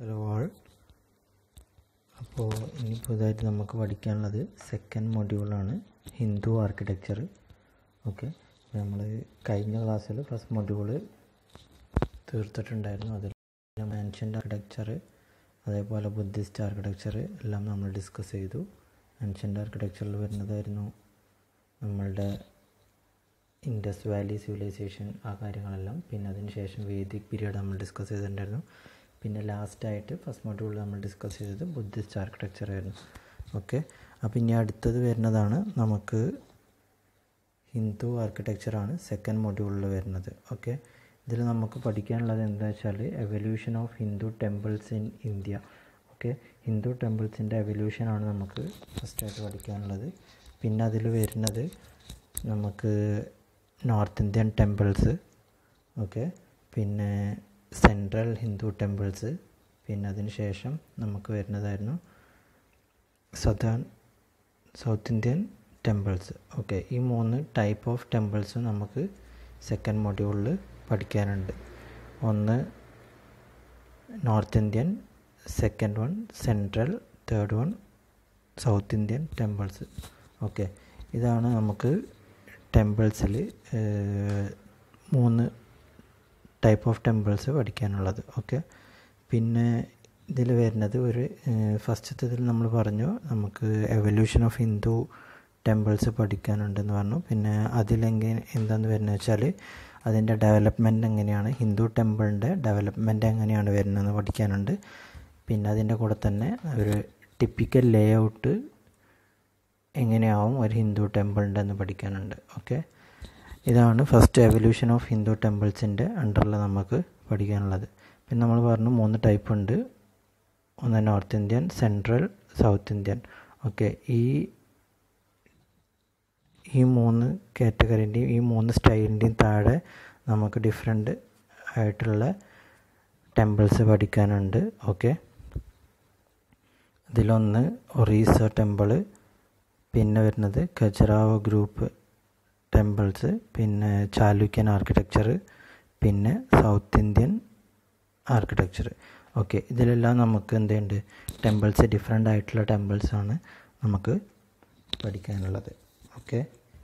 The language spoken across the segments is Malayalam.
ഹലോ ആൾ അപ്പോൾ ഇനി പുതുതായിട്ട് നമുക്ക് പഠിക്കാനുള്ളത് സെക്കൻഡ് മൊഡ്യൂളാണ് ഹിന്ദു ആർക്കിടെക്ചർ ഓക്കെ നമ്മൾ കഴിഞ്ഞ ക്ലാസ്സിൽ ഫസ്റ്റ് മൊഡ്യൂള് തീർത്തിട്ടുണ്ടായിരുന്നു അതിൽ ആൻഷ്യൻ്റ് ആർക്കിടെക്ചർ അതേപോലെ ബുദ്ധിസ്റ്റ് ആർക്കിടെക്ചർ എല്ലാം നമ്മൾ ഡിസ്കസ് ചെയ്തു ആൻഷ്യൻ്റ് ആർക്കിടെക്ചറിൽ വരുന്നതായിരുന്നു നമ്മളുടെ ഇൻഡസ് വാലി സിവിലൈസേഷൻ ആ കാര്യങ്ങളെല്ലാം പിന്നെ അതിന് ശേഷം വേദിക് പീരീഡ് നമ്മൾ ഡിസ്കസ് ചെയ്തിട്ടുണ്ടായിരുന്നു പിന്നെ ലാസ്റ്റായിട്ട് ഫസ്റ്റ് മൊഡ്യൂളിൽ നമ്മൾ ഡിസ്കസ് ചെയ്തത് ബുദ്ധിസ്റ്റ് ആർക്കിടെക്ചർ ആയിരുന്നു ഓക്കെ അപ്പോൾ ഇനി അടുത്തത് വരുന്നതാണ് നമുക്ക് ഹിന്ദു ആർക്കിടെക്ചറാണ് സെക്കൻഡ് മൊഡ്യൂളിൽ വരുന്നത് ഓക്കെ ഇതിൽ നമുക്ക് പഠിക്കാനുള്ളത് എന്താ വെച്ചാൽ evolution of Hindu temples in India okay Hindu ടെമ്പിൾസിൻ്റെ എവല്യൂഷനാണ് നമുക്ക് ഫസ്റ്റായിട്ട് പഠിക്കാനുള്ളത് പിന്നെ അതിൽ വരുന്നത് നമുക്ക് നോർത്ത് ഇന്ത്യൻ ടെമ്പിൾസ് ഓക്കെ പിന്നെ സെൻട്രൽ ഹിന്ദു ടെമ്പിൾസ് പിന്നെ അതിന് ശേഷം നമുക്ക് വരുന്നതായിരുന്നു southern south Indian temples okay ഈ മൂന്ന് ടൈപ്പ് ഓഫ് ടെമ്പിൾസ് നമുക്ക് സെക്കൻഡ് മൊഡ്യൂളിൽ പഠിക്കാനുണ്ട് ഒന്ന് north Indian second one central third one south Indian temples okay ഇതാണ് നമുക്ക് ടെമ്പിൾസിൽ മൂന്ന് ടൈപ്പ് ഓഫ് ടെമ്പിൾസ് പഠിക്കാനുള്ളത് ഓക്കെ പിന്നെ ഇതിൽ വരുന്നത് ഒരു ഫസ്റ്റത്തെ ഇതിൽ നമ്മൾ പറഞ്ഞു നമുക്ക് എവല്യൂഷൻ ഓഫ് ഹിന്ദു ടെമ്പിൾസ് പഠിക്കാനുണ്ടെന്ന് പറഞ്ഞു പിന്നെ അതിലെങ്ങനെ എന്താന്ന് വരുന്നത് വെച്ചാൽ അതിൻ്റെ ഡെവലപ്മെൻറ്റ് എങ്ങനെയാണ് ഹിന്ദു ടെമ്പിളിൻ്റെ ഡെവലപ്മെൻറ്റ് എങ്ങനെയാണ് വരുന്നതെന്ന് പഠിക്കാനുണ്ട് പിന്നെ അതിൻ്റെ കൂടെ തന്നെ ഒരു ടിപ്പിക്കൽ ലേ ഔട്ട് എങ്ങനെയാവും ഒരു ഹിന്ദു ടെമ്പിളിൻ്റെ എന്ന് പഠിക്കാനുണ്ട് ഓക്കെ ഇതാണ് ഫസ്റ്റ് എവല്യൂഷൻ ഓഫ് ഹിന്ദു ടെമ്പിൾസിൻ്റെ അണ്ടറിൽ നമുക്ക് പഠിക്കാനുള്ളത് പിന്നെ നമ്മൾ പറഞ്ഞു മൂന്ന് ടൈപ്പ് ഉണ്ട് ഒന്ന് north Indian central south Indian okay ഈ ഈ മൂന്ന് കാറ്റഗറിൻ്റെയും ഈ മൂന്ന് സ്റ്റൈലിൻ്റെയും താഴെ നമുക്ക് ഡിഫറെൻ്റ് ആയിട്ടുള്ള ടെമ്പിൾസ് പഠിക്കാനുണ്ട് ഓക്കെ ഇതിലൊന്ന് ഒറീസ ടെമ്പിള് പിന്നെ വരുന്നത് ഖജറാവോ ഗ്രൂപ്പ് ടെമ്പിൾസ് പിന്നെ ചാലുക്യൻ ആർക്കിടെക്ചർ പിന്നെ സൗത്ത് ഇന്ത്യൻ ആർക്കിടെക്ചർ ഓക്കെ ഇതിലെല്ലാം നമുക്ക് എന്തുണ്ട് ടെമ്പിൾസ് ഡിഫറെൻ്റ് ആയിട്ടുള്ള ടെമ്പിൾസ് ആണ് നമുക്ക് പഠിക്കാനുള്ളത് ഓക്കെ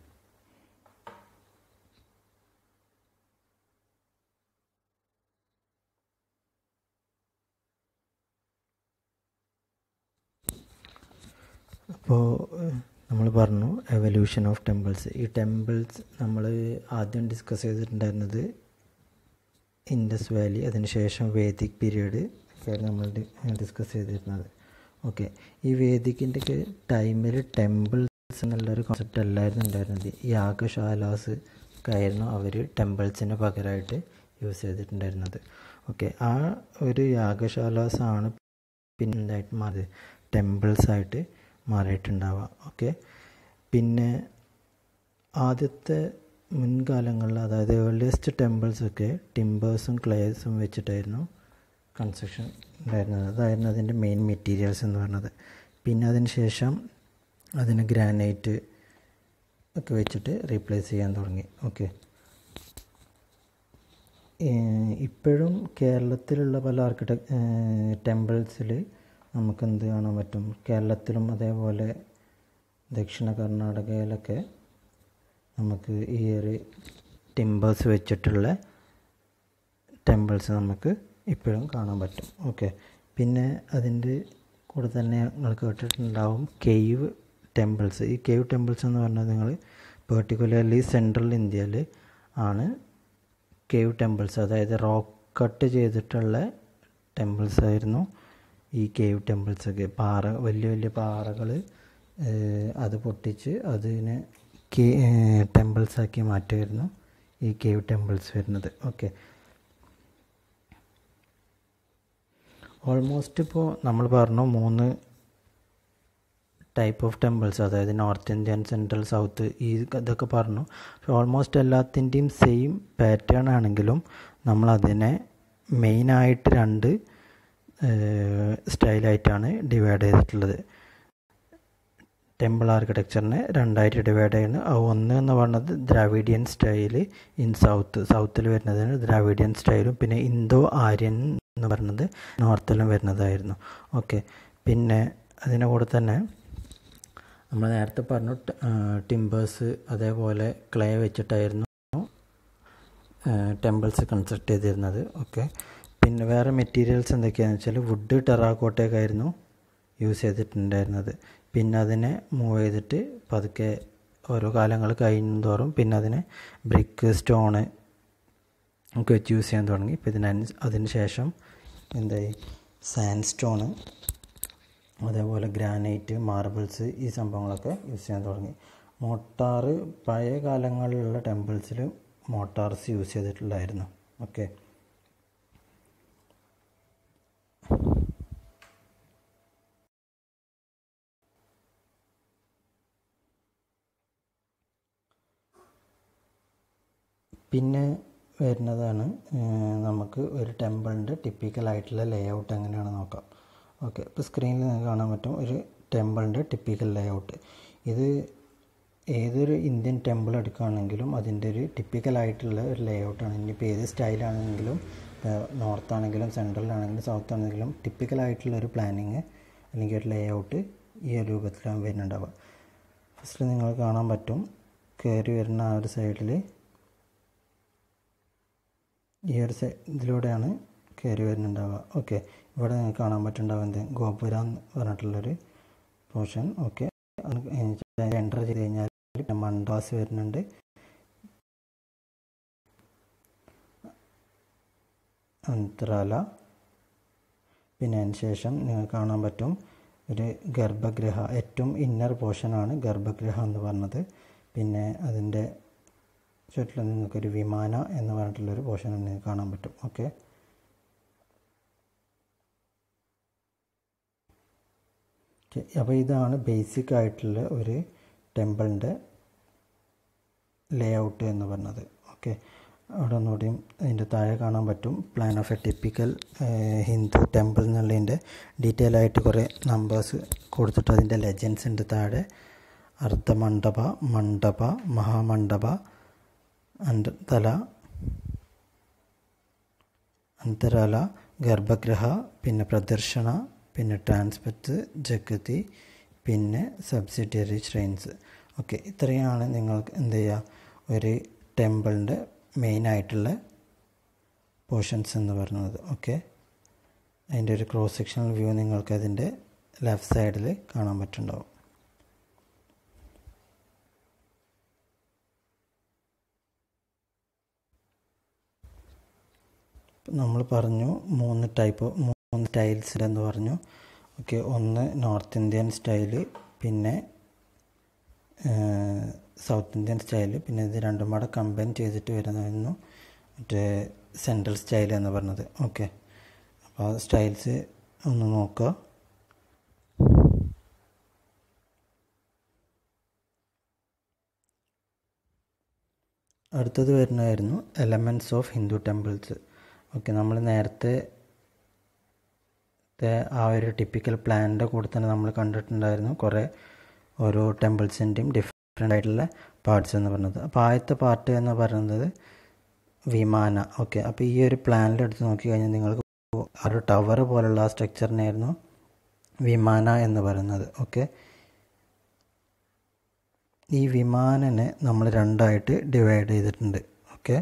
അപ്പോൾ നമ്മൾ പറഞ്ഞു എവല്യൂഷൻ ഓഫ് ടെമ്പിൾസ് ഈ ടെമ്പിൾസ് നമ്മൾ ആദ്യം ഡിസ്കസ് ചെയ്തിട്ടുണ്ടായിരുന്നത് ഇൻഡസ് വാലി അതിനുശേഷം വേദിക് പീരീഡ് ഒക്കെയാണ് നമ്മൾ ഡിസ്കസ് ചെയ്തിരുന്നത് ഓക്കെ ഈ വേദിക്കിൻ്റെ ഒക്കെ ടൈമിൽ ടെമ്പിൾസ് എന്നുള്ളൊരു കോൺസെപ്റ്റ് അല്ലായിരുന്നു ഉണ്ടായിരുന്നത് യാഗശാലാസ് ഒക്കെ ആയിരുന്നു അവർ ടെമ്പിൾസിന് പകരമായിട്ട് യൂസ് ചെയ്തിട്ടുണ്ടായിരുന്നത് ഓക്കെ ആ ഒരു യാഗശാലാസ് ആണ് പിന്നെ എന്തായിട്ട് മാറിയത് ടെമ്പിൾസ് ആയിട്ട് മാറിയിട്ടുണ്ടാവുക ഓക്കെ പിന്നെ ആദ്യത്തെ മുൻകാലങ്ങളിൽ അതായത് ഏർലിയസ്റ്റ് ടെമ്പിൾസൊക്കെ ടിമ്പേഴ്സും ക്ലേസും വെച്ചിട്ടായിരുന്നു കൺസ്ട്രക്ഷൻ ഉണ്ടായിരുന്നത് അതായിരുന്നു അതിൻ്റെ മെയിൻ മെറ്റീരിയൽസ് എന്ന് പറഞ്ഞത് പിന്നെ അതിന് ശേഷം അതിന് ഗ്രാനൈറ്റ് ഒക്കെ വെച്ചിട്ട് റീപ്ലേസ് ചെയ്യാൻ തുടങ്ങി ഓക്കെ ഇപ്പോഴും കേരളത്തിലുള്ള പല ആർക്കിടെക് ടെമ്പിൾസിൽ നമുക്ക് എന്ത് കാണാൻ പറ്റും കേരളത്തിലും അതേപോലെ ദക്ഷിണ കർണാടകയിലൊക്കെ നമുക്ക് ഈ ഒരു ടിമ്പേഴ്സ് വെച്ചിട്ടുള്ള ടെമ്പിൾസ് നമുക്ക് ഇപ്പോഴും കാണാൻ പറ്റും ഓക്കെ പിന്നെ അതിൻ്റെ കൂടെ തന്നെ നിങ്ങൾ കേട്ടിട്ടുണ്ടാവും കേവ് ടെമ്പിൾസ് ഈ കേവ് ടെമ്പിൾസ് എന്ന് പറഞ്ഞാൽ നിങ്ങൾ പെർട്ടിക്കുലർലി സെൻട്രൽ ഇന്ത്യയിൽ ആണ് കേവ് ടെമ്പിൾസ് അതായത് റോക്ക് കട്ട് ചെയ്തിട്ടുള്ള ടെമ്പിൾസ് ആയിരുന്നു ഈ കേവ് ടെമ്പിൾസൊക്കെ പാറ വലിയ വലിയ പാറകൾ അത് പൊട്ടിച്ച് അതിനെ കേ ടെമ്പിൾസാക്കി മാറ്റുമായിരുന്നു ഈ കേവ് ടെമ്പിൾസ് വരുന്നത് ഓക്കെ ഓൾമോസ്റ്റ് ഇപ്പോൾ നമ്മൾ പറഞ്ഞു മൂന്ന് ടൈപ്പ് ഓഫ് ടെമ്പിൾസ് അതായത് നോർത്ത് ഇന്ത്യൻ സെൻട്രൽ സൗത്ത് ഈ ഇതൊക്കെ പറഞ്ഞു പക്ഷെ ഓൾമോസ്റ്റ് എല്ലാത്തിൻ്റെയും സെയിം പാറ്റേൺ ആണെങ്കിലും നമ്മൾ അതിനെ മെയിനായിട്ട് രണ്ട് സ്റ്റൈലായിട്ടാണ് ഡിവൈഡ് ചെയ്തിട്ടുള്ളത് ടെമ്പിൾ ആർക്കിടെക്ചറിനെ രണ്ടായിട്ട് ഡിവൈഡ് ചെയ്യുന്നത് ഒന്ന് എന്ന് പറയുന്നത് ദ്രാവിഡിയൻ സ്റ്റൈൽ ഇൻ സൗത്ത് സൗത്തിൽ വരുന്നതിന് ദ്രാവിഡിയൻ സ്റ്റൈലും പിന്നെ ഇന്തോ ആര്യൻ എന്ന് പറയുന്നത് നോർത്തിലും വരുന്നതായിരുന്നു ഓക്കെ പിന്നെ അതിൻ്റെ കൂടെ തന്നെ നമ്മൾ നേരത്തെ പറഞ്ഞു ടിമ്പേഴ്സ് അതേപോലെ ക്ലേ വെച്ചിട്ടായിരുന്നു ടെമ്പിൾസ് കൺസ്ട്രക്ട് ചെയ്തിരുന്നത് ഓക്കെ പിന്നെ വേറെ മെറ്റീരിയൽസ് എന്തൊക്കെയാണെന്ന് വെച്ചാൽ വുഡ് ടെറാക്കോട്ടയൊക്കെ ആയിരുന്നു യൂസ് ചെയ്തിട്ടുണ്ടായിരുന്നത് പിന്നെ അതിനെ മൂവ് ചെയ്തിട്ട് പതുക്കെ ഓരോ കാലങ്ങൾ കഴിയുന്നതോറും പിന്നെ അതിനെ ബ്രിക്ക് സ്റ്റോണ് ഒക്കെ വെച്ച് യൂസ് ചെയ്യാൻ തുടങ്ങി ഇപ്പോൾ ഇതിന് അതിന് ശേഷം എന്തായി സാൻഡ് സ്റ്റോണ് അതേപോലെ ഗ്രാനൈറ്റ് മാർബിൾസ് ഈ സംഭവങ്ങളൊക്കെ യൂസ് ചെയ്യാൻ തുടങ്ങി മോട്ടാറ് പഴയ കാലങ്ങളിലുള്ള ടെമ്പിൾസിൽ മോട്ടാർസ് യൂസ് ചെയ്തിട്ടുണ്ടായിരുന്നു ഓക്കെ പിന്നെ വരുന്നതാണ് നമുക്ക് ഒരു ടെമ്പിളിൻ്റെ ടിപ്പിക്കലായിട്ടുള്ള ലേ ഔട്ട് എങ്ങനെയാണെന്ന് നോക്കാം ഓക്കെ ഇപ്പോൾ സ്ക്രീനിൽ നിങ്ങൾക്ക് കാണാൻ പറ്റും ഒരു ടെമ്പിളിൻ്റെ ടിപ്പിക്കൽ ലേ ഔട്ട് ഇത് ഏതൊരു ഇന്ത്യൻ ടെമ്പിൾ എടുക്കുകയാണെങ്കിലും അതിൻ്റെ ഒരു ടിപ്പിക്കലായിട്ടുള്ള ഒരു ലേ ഔട്ടാണ് ഇനിയിപ്പോൾ ഏത് സ്റ്റൈലാണെങ്കിലും നോർത്ത് ആണെങ്കിലും സെൻട്രലാണെങ്കിലും സൗത്ത് ആണെങ്കിലും ടിപ്പിക്കലായിട്ടുള്ള ഒരു പ്ലാനിങ് അല്ലെങ്കിൽ ഒരു ലേ ഔട്ട് ഈ ഒരു രൂപത്തിലാണ് വരുന്നുണ്ടാവുക ഫസ്റ്റ് നിങ്ങൾ കാണാൻ പറ്റും കയറി വരുന്ന ആ ഒരു സൈഡിൽ ഈ ഒരു സൈ ഇതിലൂടെയാണ് കയറി വരുന്നുണ്ടാവുക ഓക്കെ ഇവിടെ നിങ്ങൾക്ക് കാണാൻ പറ്റുന്നുണ്ടാവും എന്ത് ഗോപുരം എന്ന് പറഞ്ഞിട്ടുള്ളൊരു പോർഷൻ ഓക്കെ എൻ്റർ ചെയ്ത് കഴിഞ്ഞാൽ പിന്നെ മണ്ഡാസ് വരുന്നുണ്ട് അന്തരാല പിന്നെ അതിന് ശേഷം നിങ്ങൾക്ക് കാണാൻ പറ്റും ഒരു ഗർഭഗൃഹ ഏറ്റവും ഇന്നർ പോർഷനാണ് ഗർഭഗൃഹ എന്ന് പറഞ്ഞത് പിന്നെ അതിൻ്റെ ചുറ്റിലും നിങ്ങൾക്കൊരു വിമാന എന്ന് പറഞ്ഞിട്ടുള്ളൊരു പോർഷൻ നിങ്ങൾക്ക് കാണാൻ പറ്റും ഓക്കെ അപ്പോൾ ഇതാണ് ബേസിക് ആയിട്ടുള്ള ഒരു ടെമ്പിളിൻ്റെ ലേ ഔട്ട് എന്ന് പറഞ്ഞത് ഓക്കെ അവിടെ ഒന്നുകൂടിയും അതിൻ്റെ താഴെ കാണാൻ പറ്റും plan of a typical Hindu temple എന്നുള്ളതിൻ്റെ ഡീറ്റെയിൽ ആയിട്ട് കുറേ നമ്പേഴ്സ് കൊടുത്തിട്ട് അതിൻ്റെ ലെജൻസ് ഉണ്ട് താഴെ അർദ്ധമണ്ഡപ മണ്ഡപ മഹാമണ്ഡപ അന്തല അന്തരാല ഗർഭഗ്രഹ പിന്നെ പ്രദർശന പിന്നെ ട്രാൻസ്പെറ്റ് ജഗതി പിന്നെ സബ്സിഡിയറി ഷ്രെയിൻസ് ഓക്കെ ഇത്രയാണ് നിങ്ങൾക്ക് എന്ത് ചെയ്യുക ഒരു ടെമ്പിളിൻ്റെ മെയിനായിട്ടുള്ള പോർഷൻസ് എന്ന് പറയുന്നത് ഓക്കെ അതിൻ്റെ ഒരു ക്രോസ് സെക്ഷണൽ വ്യൂ നിങ്ങൾക്ക് അതിൻ്റെ ലെഫ്റ്റ് സൈഡിൽ കാണാൻ പറ്റുന്നുണ്ടാവും നമ്മൾ പറഞ്ഞു മൂന്ന് ടൈപ്പ് മൂന്ന് സ്റ്റൈൽസ് എന്ന് പറഞ്ഞു ഓക്കെ ഒന്ന് നോർത്ത് ഇന്ത്യൻ സ്റ്റൈല് പിന്നെ സൗത്ത് ഇന്ത്യൻ സ്റ്റൈല് പിന്നെ ഇത് രണ്ടും കൂടെ കമ്പൈൻ ചെയ്തിട്ട് വരുന്നതായിരുന്നു മറ്റേ സെൻട്രൽ സ്റ്റൈൽ എന്ന് പറഞ്ഞത് ഓക്കെ അപ്പോൾ ആ സ്റ്റൈൽസ് ഒന്ന് നോക്കുക അടുത്തത് വരുന്നതായിരുന്നു elements of Hindu temples okay നമ്മൾ നേരത്തെ ആ ഒരു ടിപ്പിക്കൽ പ്ലാനിൻ്റെ കൂടെ തന്നെ നമ്മൾ കണ്ടിട്ടുണ്ടായിരുന്നു കുറേ ഓരോ ടെമ്പിൾസിൻ്റെയും ഡിഫറെൻ്റ് ആയിട്ടുള്ള പാർട്സ് എന്ന് പറയുന്നത് അപ്പോൾ ആദ്യത്തെ പാർട്ട് എന്ന് പറയുന്നത് വിമാന ഓക്കെ അപ്പോൾ ഈ ഒരു പ്ലാനിൽ എടുത്ത് നോക്കിക്കഴിഞ്ഞാൽ നിങ്ങൾക്ക് ആ ഒരു ടവർ പോലുള്ള ആ സ്ട്രക്ചറിനായിരുന്നു വിമാന എന്ന് പറയുന്നത് ഓക്കെ ഈ വിമാനനെ നമ്മൾ രണ്ടായിട്ട് ഡിവൈഡ് ചെയ്തിട്ടുണ്ട് ഓക്കെ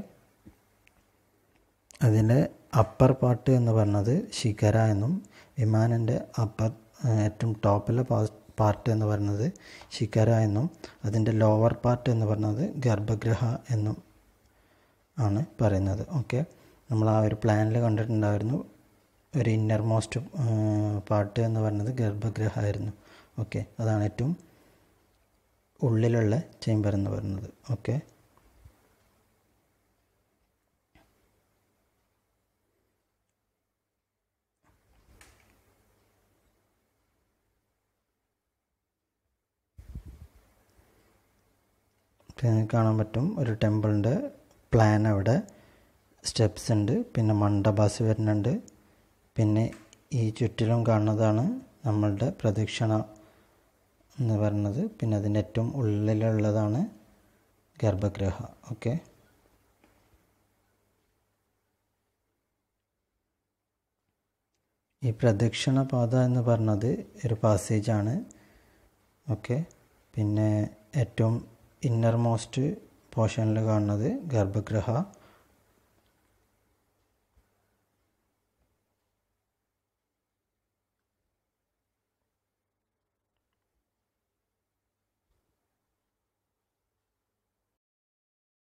അതിൻ്റെ അപ്പർ പാർട്ട് എന്ന് പറയുന്നത് ശിഖര എന്നും വിമാനൻ്റെ അപ്പർ ഏറ്റവും ടോപ്പിലെ പാർട്ട് എന്ന് പറയുന്നത് ശിഖര എന്നും അതിൻ്റെ ലോവർ പാർട്ട് എന്ന് പറയുന്നത് ഗർഭഗൃഹ എന്നും ആണ് പറയുന്നത് ഓക്കെ നമ്മൾ ആ ഒരു പ്ലാനിൽ കണ്ടിട്ടുണ്ടായിരുന്നു ഒരു ഇന്നർ മോസ്റ്റ് പാർട്ട് എന്ന് പറയുന്നത് ഗർഭഗൃഹ ആയിരുന്നു ഓക്കെ അതാണ് ഏറ്റവും ഉള്ളിലുള്ള ചേംബർ എന്ന് പറയുന്നത് ഓക്കെ കാണാൻ പറ്റും ഒരു ടെമ്പിളിൻ്റെ പ്ലാൻ അവിടെ സ്റ്റെപ്സ് ഉണ്ട് പിന്നെ മണ്ഡപാസ് വരുന്നുണ്ട് പിന്നെ ഈ ചുറ്റിലും കാണുന്നതാണ് നമ്മളുടെ പ്രദക്ഷിണ എന്ന് പറയുന്നത് പിന്നെ അതിൻ്റെ ഏറ്റവും ഉള്ളിലുള്ളതാണ് ഗർഭഗൃഹ ഓക്കെ ഈ പ്രദക്ഷിണ പാത എന്ന് പറഞ്ഞത് ഒരു പാസേജാണ് ഓക്കെ പിന്നെ ഏറ്റവും ഇന്നർ മോസ്റ്റ് പോർഷനിൽ കാണുന്നത് ഗർഭഗൃഹ